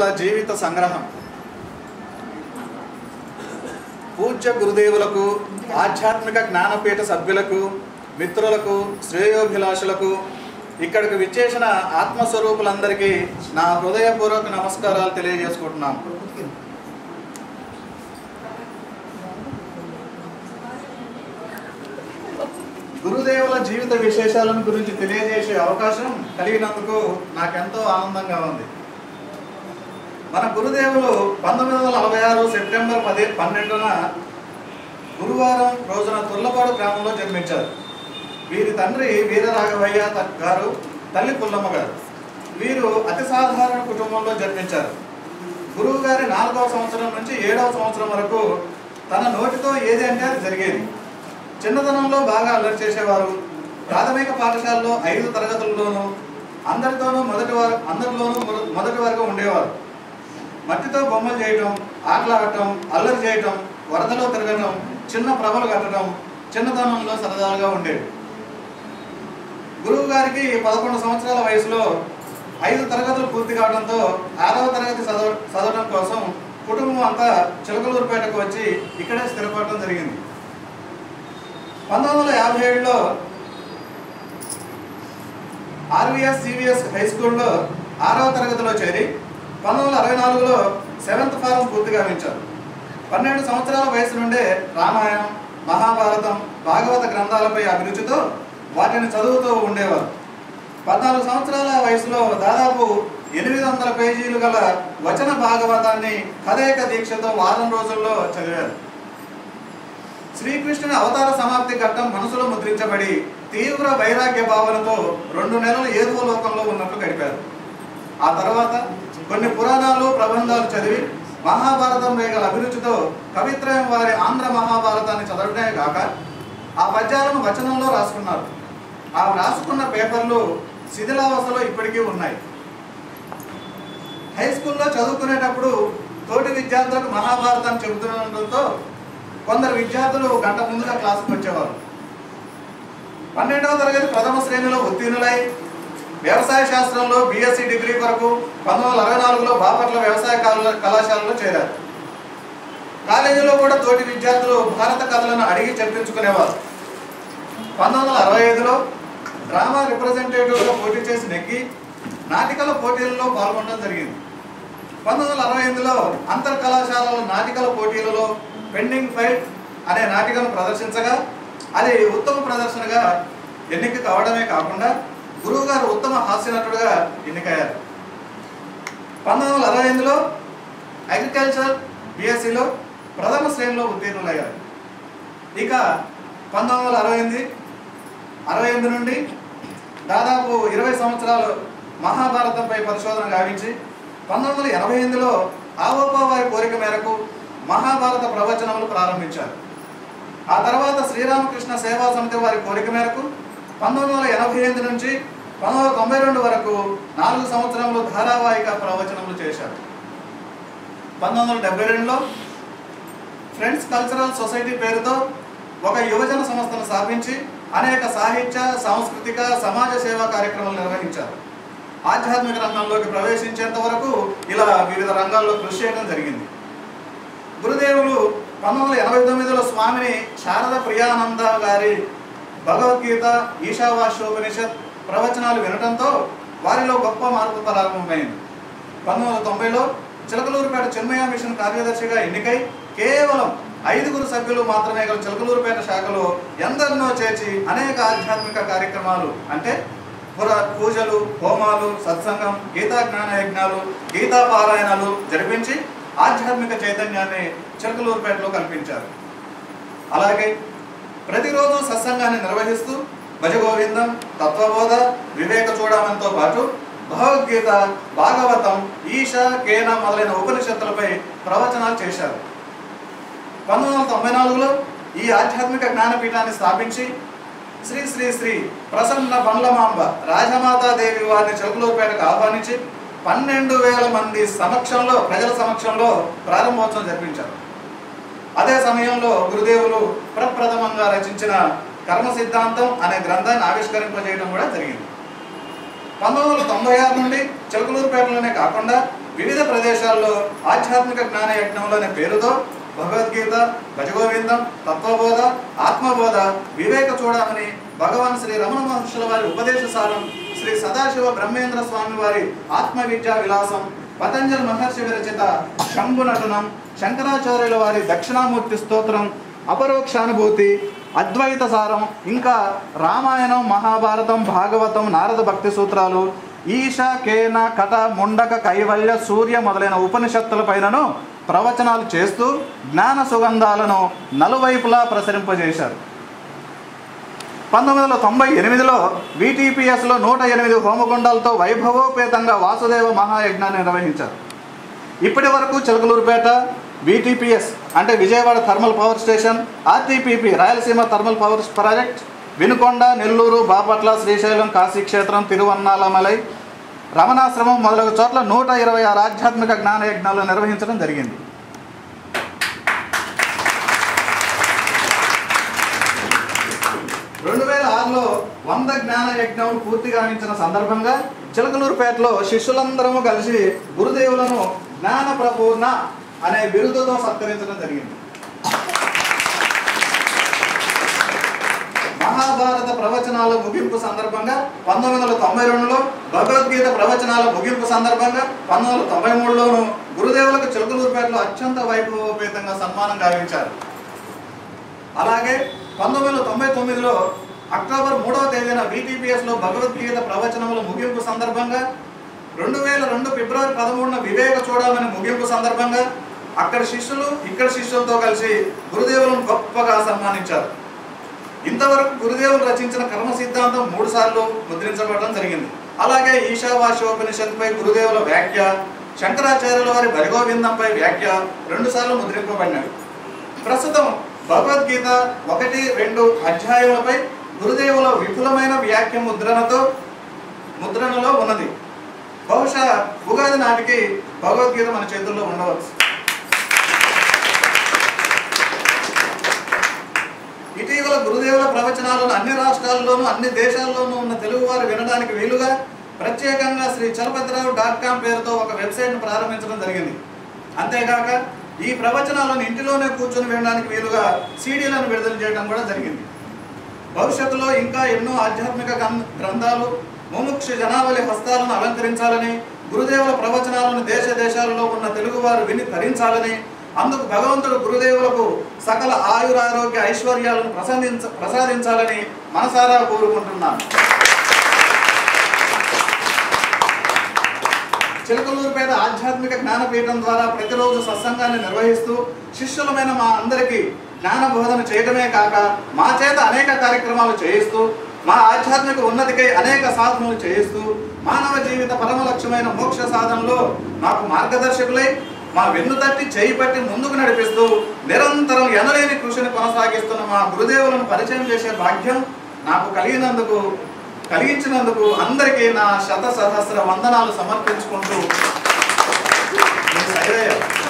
గురుదేవుల జీవిత సంగ్రహం పూజ్య గురుదేవులకు ఆధ్యాత్మిక జ్ఞానపీఠ సభ్యులకు మిత్రులకు శ్రేయోభిలాషులకు ఇక్కడికి విచ్చేసిన ఆత్మస్వరూపులందరికీ నా హృదయపూర్వక నమస్కారాలు తెలియజేసుకుంటున్నాను గురుదేవుల జీవిత విశేషాలను గురించి తెలియజేసే అవకాశం కలిగినందుకు నాకెంతో ఆనందంగా ఉంది మన గురుదేవులు పంతొమ్మిది వందల నలభై ఆరు సెప్టెంబర్ పది పన్నెండున గురువారం రోజున తుర్లపాడు గ్రామంలో జన్మించారు వీరి తండ్రి వీరరాఘవయ్య త- గారు తల్లి పుల్లమ్మ గారు వీరు అతి సాధారణ కుటుంబంలో జన్మించారు గురువు గారి నాలుగవ సంవత్సరం నుంచి ఏడవ సంవత్సరం వరకు తన నోటితో ఏది అంటే అది జరిగేది చిన్నతనంలో బాగా అల్లరి చేసేవారు ప్రాథమిక పాఠశాలలో ఐదు తరగతుల్లోనూ అందరితోనూ మొదటి వారు అందరిలోనూ మొద- మొదటి వరకు ఉండేవారు మట్టితో బొమ్మలు చేయటం ఆటలాడటం అల్లరి చేయటం వరదలో తిరగటం చిన్న ప్రభలు కట్టడం చిన్నతనంలో సరదాగా ఉండేది గురువు గారికి పదకొండు సంవత్సరాల వయసులో ఐదు తరగతులు పూర్తి కావడంతో ఆరవ తరగతి చదవ చదవడం కోసం కుటుంబం అంతా చిలకలూరుపేటకు వచ్చి ఇక్కడే స్థిరపడటం జరిగింది పంతొమ్మిది వందల యాభై ఏడులో ఆర్వీఎస్ సివిఎస్ హై స్కూల్లో ఆరవ తరగతిలో చేరి పంతొమ్మిది వందల అరవై నాలుగులో సెవెంత్ ఫారం పూర్తి గావించారు పన్నెండు సంవత్సరాల వయసు నుండే రామాయణం మహాభారతం భాగవత గ్రంథాలపై అభిరుచితో వాటిని చదువుతూ ఉండేవారు పద్నాలుగు సంవత్సరాల వయసులో దాదాపు ఎనిమిది వందల పేజీలు గల వచన భాగవతాన్ని కథేక దీక్షతో వారం రోజుల్లో చదివారు శ్రీకృష్ణుని అవతార సమాప్తి ఘట్టం మనసులో ముద్రించబడి తీవ్ర వైరాగ్య భావనతో రెండు నెలలు ఏదో లోకంలో ఉన్నట్లు గడిపారు ఆ తర్వాత కొన్ని పురాణాలు ప్రబంధాలు చదివి మహాభారతం వేగల అభిరుచితో కవిత్రయం వారి ఆంధ్ర మహాభారతాన్ని చదవడమే కాక ఆ పద్యాలను వచనంలో రాసుకున్నారు ఆ రాసుకున్న పేపర్లు శిథిలావస్థలో ఇప్పటికీ ఉన్నాయి హై స్కూల్లో చదువుకునేటప్పుడు తోటి విద్యార్థులకు మహాభారతాన్ని చెబుతుండటంతో కొందరు విద్యార్థులు గంట ముందుగా క్లాసుకు వచ్చేవారు పన్నెండవ తరగతి ప్రథమ శ్రేణిలో ఉత్తీర్ణులై వ్యవసాయ శాస్త్రంలో బీఎస్సీ డిగ్రీ కొరకు పంతొమ్మిది వందల అరవై నాలుగులో బాపట్ల వ్యవసాయ కళా- కళాశాలలో చేరారు కాలేజీలో కూడా తోటి విద్యార్థులు భారత కథలను అడిగి చర్చించుకునేవారు పంతొమ్మిది వందల అరవై ఐదులో డ్రామా రిప్రజెంటేటివ్గా పోటీ చేసి నెగ్గి నాటికల పోటీలలో పాల్గొనడం జరిగింది పంతొమ్మిది వందల అరవై ఎనిమిదిలో అంతర్ కళాశాలల నాటికల పోటీలలో పెండింగ్ ఫైట్ అనే నాటికను ప్రదర్శించగా అది ఉత్తమ ప్రదర్శనగా ఎన్నిక కావడమే కాకుండా గురువు గారు ఉత్తమ హాస్యనటుడుగా ఎన్నికయ్యారు పంతొమ్మిది వందల అరవై ఎనిమిదిలో అగ్రికల్చర్ బీఎస్సీలో ప్రథమ శ్రేణిలో ఉత్తీర్ణులయ్యారు ఇక పంతొమ్మిది వందల అరవై ఎనిమిది అరవై ఎనిమిది నుండి దాదాపు ఇరవై సంవత్సరాలు మహాభారతంపై పరిశోధన గావించి పంతొమ్మిది వందల ఎనభై ఎనిమిదిలో ఆవోపా వారి కోరిక మేరకు మహాభారత ప్రవచనములు ప్రారంభించారు ఆ తర్వాత శ్రీరామకృష్ణ సేవా సమితి వారి కోరిక మేరకు పంతొమ్మిది వందల ఎనభై ఎనిమిది నుంచి పంతొమ్మిది వందల తొంభై రెండు వరకు నాలుగు సంవత్సరములు ధారావాహిక ప్రవచనములు చేశారు పంతొమ్మిది వందల డెబ్బై రెండులో ఫ్రెండ్స్ కల్చరల్ సొసైటీ పేరుతో ఒక యువజన సంస్థను స్థాపించి అనేక సాహిత్య సాంస్కృతిక సమాజ సేవా కార్యక్రమాలు నిర్వహించారు ఆధ్యాత్మిక రంగంలోకి ప్రవేశించేంత వరకు ఇలా వివిధ రంగాల్లో కృషి చేయడం జరిగింది గురుదేవులు పంతొమ్మిది వందల ఎనభై తొమ్మిదిలో స్వామిని శారద ప్రియానంద గారి భగవద్గీత ఈశావాస్యోపనిషత్ ప్రవచనాలు వినటంతో వారిలో గొప్ప మార్పు ప్రారంభమైంది పంతొమ్మిది వందల తొంభైలో చిలకలూరుపేట చిన్మయ మిషన్ కార్యదర్శిగా ఎన్నికై కేవలం ఐదుగురు సభ్యులు మాత్రమే గల చిలకలూరుపేట శాఖలో ఎందరినో చేర్చి అనేక ఆధ్యాత్మిక కార్యక్రమాలు అంటే పుర పూజలు హోమాలు సత్సంగం గీతా జ్ఞాన యజ్ఞాలు గీతా పారాయణాలు జరిపించి ఆధ్యాత్మిక చైతన్యాన్ని చిలకలూరుపేటలో కల్పించారు అలాగే ప్రతిరోజు సత్సంగాన్ని నిర్వహిస్తూ భజగోవిందం తత్వబోధ వివేక చూడమంతో పాటు భగవద్గీత భాగవతం ఈశ కేన మొదలైన ఉపనిషత్తులపై ప్రవచనాలు చేశారు పంతొమ్మిది వందల తొంభై నాలుగులో ఈ ఆధ్యాత్మిక జ్ఞానపీఠాన్ని స్థాపించి శ్రీ శ్రీ శ్రీ ప్రసన్న బండ్లమాంబ రాజమాతాదేవి వారిని చెరుకులూరుపేటకు ఆహ్వానించి పన్నెండు వేల మంది సమక్షంలో ప్రజల సమక్షంలో ప్రారంభోత్సవం జరిపించారు అదే సమయంలో గురుదేవులు ప్రప్రథమంగా రచించిన కర్మ సిద్ధాంతం అనే గ్రంథాన్ని ఆవిష్కరింపజేయడం కూడా జరిగింది పంతొమ్మిది వందల తొంభై ఆరు నుండి చిలకలూరుపేటలోనే కాకుండా వివిధ ప్రదేశాల్లో ఆధ్యాత్మిక జ్ఞాన యజ్ఞంలో అనే పేరుతో భగవద్గీత భజగోవిందం తత్వబోధ ఆత్మబోధ వివేక చూడమని భగవాన్ శ్రీ రమణ మహర్షుల వారి ఉపదేశ సారం శ్రీ సదాశివ బ్రహ్మేంద్ర స్వామి వారి ఆత్మ విద్యా విలాసం పతంజలి మహర్షి విరచిత శంభు నటనం శంకరాచార్యుల వారి దక్షిణామూర్తి స్తోత్రం అపరోక్షానుభూతి అద్వైత సారం ఇంకా రామాయణం మహాభారతం భాగవతం నారద భక్తి సూత్రాలు ఈశ కేన కట ముండక కైవల్య సూర్య మొదలైన ఉపనిషత్తుల పైనను ప్రవచనాలు చేస్తూ జ్ఞాన సుగంధాలను నలువైపులా ప్రసరింపజేశారు పంతొమ్మిది వందల తొంభై ఎనిమిదిలో విటిపిఎస్లో నూట ఎనిమిది హోమగుండాలతో వైభవోపేతంగా వాసుదేవ మహాయజ్ఞాన్ని నిర్వహించారు ఇప్పటి వరకు చిలకలూరుపేట విటిపిఎస్ అంటే Vijayawada thermal power station RTPP Rayalaseema thermal power project Vinukonda Nellore Bapatla Srisailam కాశీక్షేత్రం తిరువన్నాలమలై రమణాశ్రమం మొదలగు చోట్ల నూట ఇరవై ఆరు ఆధ్యాత్మిక జ్ఞాన యజ్ఞాలు నిర్వహించడం జరిగింది రెండు వేల ఆరులో వంద జ్ఞాన యజ్ఞం పూర్తి గావించిన సందర్భంగా చిలకలూరుపేటలో శిష్యులందరము కలిసి గురుదేవులను జ్ఞాన ప్రపూర్ణ అనే బిరుదుతో సత్కరించడం జరిగింది మహాభారత ప్రవచనాల ముగింపు సందర్భంగా పంతొమ్మిది వందల తొంభై రెండులో భగవద్గీత ప్రవచనాల ముగింపు సందర్భంగా పంతొమ్మిది వందల తొంభై మూడులోను గురుదేవులకు చిలకలూరుపేటలో అత్యంత వైభవోపేతంగా సన్మానం గావించారు అలాగే పంతొమ్మిది వందల తొంభై తొమ్మిదిలో అక్టోబర్ మూడవ తేదీన బీటీపీఎస్లో భగవద్గీత ప్రవచనముల ముగింపు సందర్భంగా రెండు వేల రెండు ఫిబ్రవరి పదమూడున వివేక చూడమని ముగింపు సందర్భంగా అక్కడ శిష్యులు ఇక్కడ శిష్యులతో కలిసి గురుదేవులను గొప్పగా సన్మానించారు ఇంతవరకు గురుదేవులు రచించిన కర్మ సిద్ధాంతం మూడు సార్లు ముద్రించబడడం జరిగింది అలాగే ఈశావాస్యోపనిషత్తుపై గురుదేవుల వ్యాఖ్య శంకరాచార్యుల వారి భరిగోవిందంపై వ్యాఖ్య రెండు సార్లు ముద్రింపబడినవి ప్రస్తుతం భగవద్గీత ఒకటి రెండు అధ్యాయములపై గురుదేవుల విపులమైన వ్యాఖ్య ముద్రణతో ముద్రణలో ఉన్నది బహుశా ఉగాది నాటికి భగవద్గీత మన చేతుల్లో ఉండవచ్చు ఇటీవల గురుదేవుల ప్రవచనాలను అన్ని రాష్ట్రాల్లోనూ అన్ని దేశాల్లోనూ ఉన్న తెలుగు వారు వినడానికి వీలుగా ప్రత్యేకంగా శ్రీ చలపతిరావు డాట్ కామ్ పేరుతో ఒక వెబ్సైట్ను ప్రారంభించడం జరిగింది అంతేకాక ఈ ప్రవచనాలను ఇంటిలోనే కూర్చొని వినడానికి వీలుగా సీడీలను విడుదల చేయడం కూడా జరిగింది భవిష్యత్తులో ఇంకా ఎన్నో ఆధ్యాత్మిక గ్రం- గ్రంథాలు ముముక్ష జనావళి హస్తాలను అలంకరించాలని గురుదేవుల ప్రవచనాలను దేశ దేశాలలో ఉన్న తెలుగువారు విని ధరించాలని అందుకు భగవంతుడు గురుదేవులకు సకల ఆయురారోగ్య ఐశ్వర్యాలను ప్రసాదించ ప్రసాదించాలని మనసారా కోరుకుంటున్నాను చిలకలూరుపేట ఆధ్యాత్మిక జ్ఞానపీఠం ద్వారా ప్రతిరోజు సత్సంగాన్ని నిర్వహిస్తూ శిష్యులమైన మా అందరికీ జ్ఞాన బోధన చేయడమే కాక మా చేత అనేక కార్యక్రమాలు చేయిస్తూ మా ఆధ్యాత్మిక ఉన్నతికై అనేక సాధనలు చేయిస్తూ మానవ జీవిత పరమ లక్ష్యమైన మోక్ష సాధనలో మాకు మార్గదర్శకులై మా వెన్ను తట్టి చేయి పట్టి ముందుకు నడిపిస్తూ నిరంతరం ఎనలేని కృషిని కొనసాగిస్తున్న మా గురుదేవులను పరిచయం చేసే భాగ్యం నాకు కలిగినందుకు కలిగించినందుకు అందరికీ నా శత సహస్ర వందనాలు సమర్పించుకుంటూ మీ సైరయ్య